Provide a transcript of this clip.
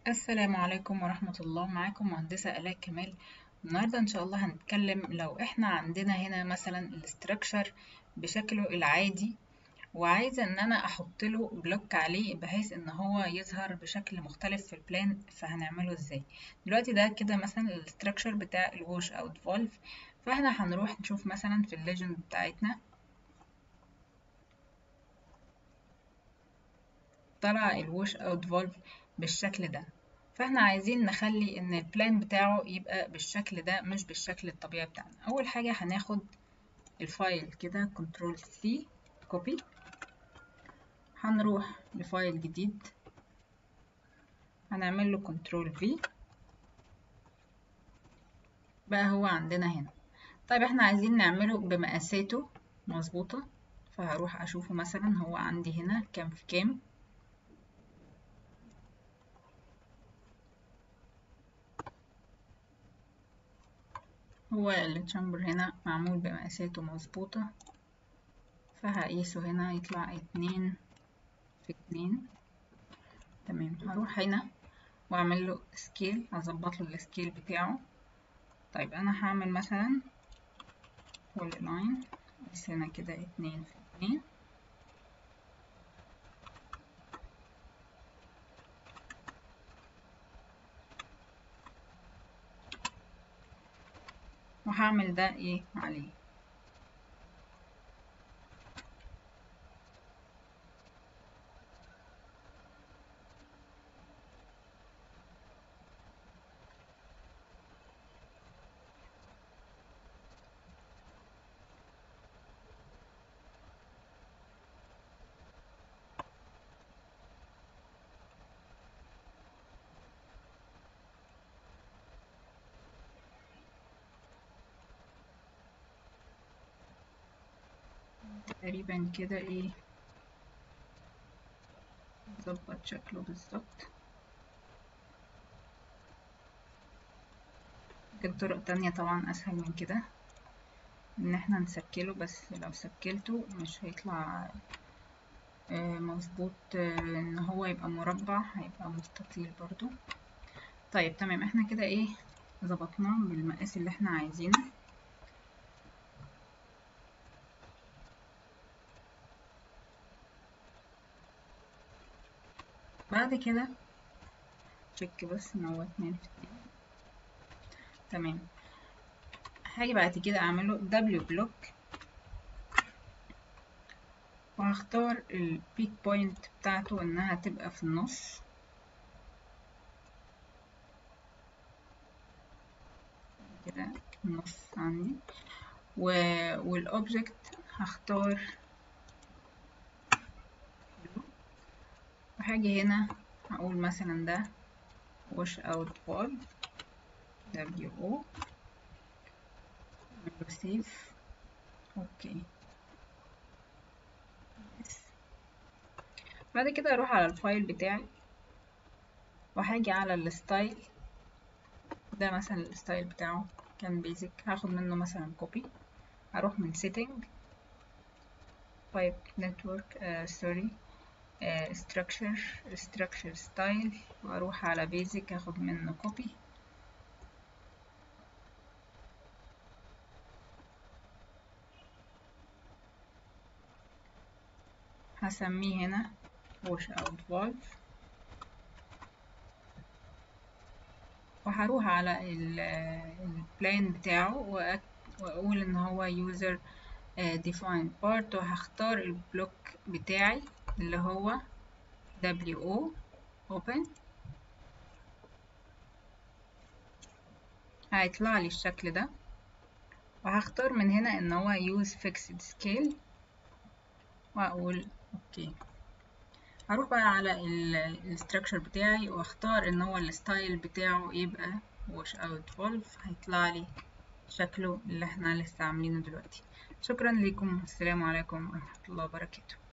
السلام عليكم ورحمة الله معاكم مهندسة آلاء كمال النهاردة إن شاء الله هنتكلم لو إحنا عندنا هنا مثلا الاستراكشر بشكله العادي وعايزة إن أنا أحط له بلوك عليه بحيث إن هو يظهر بشكل مختلف في البلان فهنعمله إزاي دلوقتي ده كده مثلا الاستراكشر بتاع الوش أوت فالف فإحنا هنروح نشوف مثلا في الليجند بتاعتنا طلع الوش اوت فالف بالشكل ده فاحنا عايزين نخلي ان البلان بتاعه يبقى بالشكل ده مش بالشكل الطبيعي بتاعنا اول حاجة هناخد الفايل كده كنترول سي كوبي هنروح لفايل جديد هنعمل له كنترول في بقى هو عندنا هنا طيب احنا عايزين نعمله بمقاساته مظبوطة فهروح اشوفه مثلا هو عندي هنا كام في كام هو التشامبر هنا معمول بمقاساته مظبوطة فهقيسه هنا يطلع اتنين في اتنين تمام هروح هنا واعمل له سكيل هظبط له السكيل بتاعه طيب انا هعمل مثلا فول لاين بس هنا كده اتنين في اتنين وهعمل ده ايه عليه تقريبا كده ايه نظبط شكله بالظبط ممكن طرق تانية طبعا اسهل من كده ان احنا نسكله بس لو سكلته مش هيطلع مظبوط ان هو يبقى مربع هيبقى مستطيل برضو طيب تمام احنا كده ايه ظبطناه بالمقاس اللي احنا عايزينه بعد كده تشيك بس ان هو اتنين في اتنين تمام هاجي بعد كده اعمله دبليو بلوك وهختار البيك بوينت بتاعته انها تبقى في النص كده النص عندي و... والاوبجكت هختار وهاجي هنا هقول مثلا ده wash out valve w o سيف اوكي بعد كده اروح على الفايل بتاعي وهاجي على الستايل ده مثلا الستايل بتاعه كان بيزك هاخد منه مثلا كوبي هروح من setting pipe network سوري uh, uh, structure structure style واروح على basic اخد منه copy هسميه هنا wash out valve وهروح على البلان بتاعه واقول ان هو user define part وهختار البلوك بتاعي اللي هو WO open هيطلع لي الشكل ده وهختار من هنا ان هو use fixed scale واقول اوكي هروح بقى على الستراكشر بتاعي واختار ان هو الستايل بتاعه يبقى wash out valve هيطلع لي شكله اللي احنا لسه عاملينه دلوقتي شكرا لكم والسلام عليكم ورحمة الله وبركاته